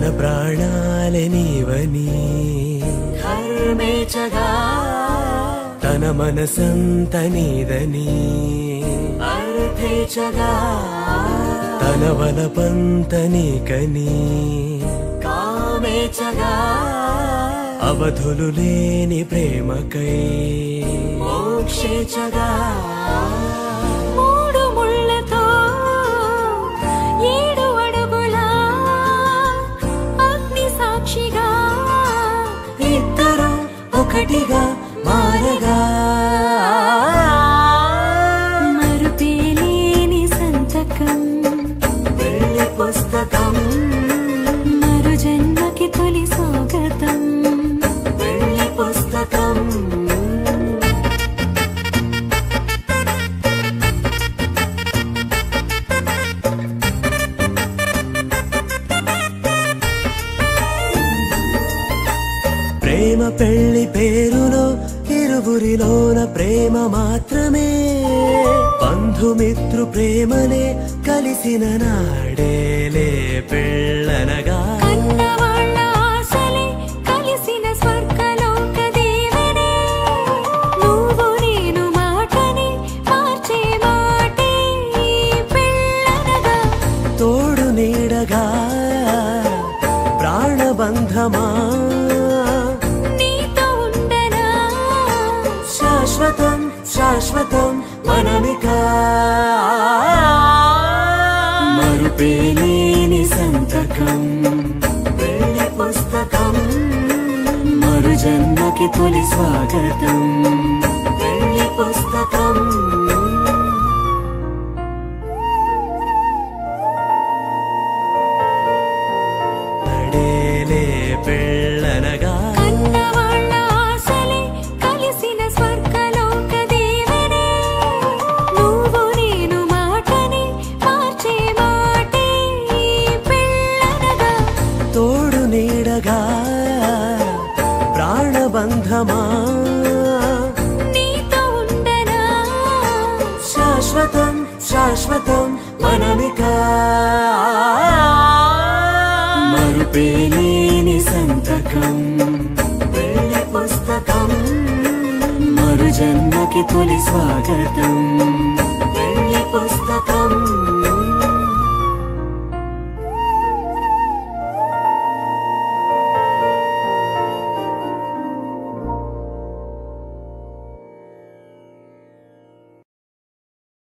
తన ప్రాణాలే నీవని ధర్మేచగా తన మనసంత నీదని అర్థేచగా తన వలపంత నీకని కామేచగా అవధులు లేని ప్రేమకై మోక్షేచగా మూడు ముళ్ళతో ఏడు అడుగుల అగ్ని సాక్షిగా ఇద్దరు ఒకటిగా మారగా మరుపేలేని సంతకం పెళ్లి పుస్తకం మరు జన్మకి తొలి స్వాగతం పెళ్లి పుస్తకం ప్రేమ పెళ్లి పేరులో ఇరువురిలోన ప్రేమ మాత్రమే బంధుమిత్రు ప్రేమనే కలిసిన నాడేలే పెళ్ళనగా కన్నవాళ్ళ ఆశలే కలిసిన స్వర్గలోక దేవనే నువ్వు నేను మాటని మార్చే మాటే ఈ పెళ్ళనగా తోడు నీడగా ప్రాణబంధమా నీతో ఉండనా శాశ్వతం శాశ్వతం మనమిక మరుపేలేని సంతకం పెళ్లి పుస్తకం మరు జన్మకి తొలి స్వాగతం పెళ్లి పుస్తకం నడేలే పెళ్ళనగా కన్నవాళ్ళ ఆశలే కలిసిన స్వర్గలోక దేవనే నువ్వు నేను మాటని మార్చే మాటే ఈ పెళ్ళనగా తోడు నీడగా ప్రాణబంధమా నీతో ఉండనా శాశ్వతం శాశ్వతం మనమిక మరుపేలేని సంతకం పెళ్లి పుస్తకం మరు జన్మకి తొలి స్వాగతం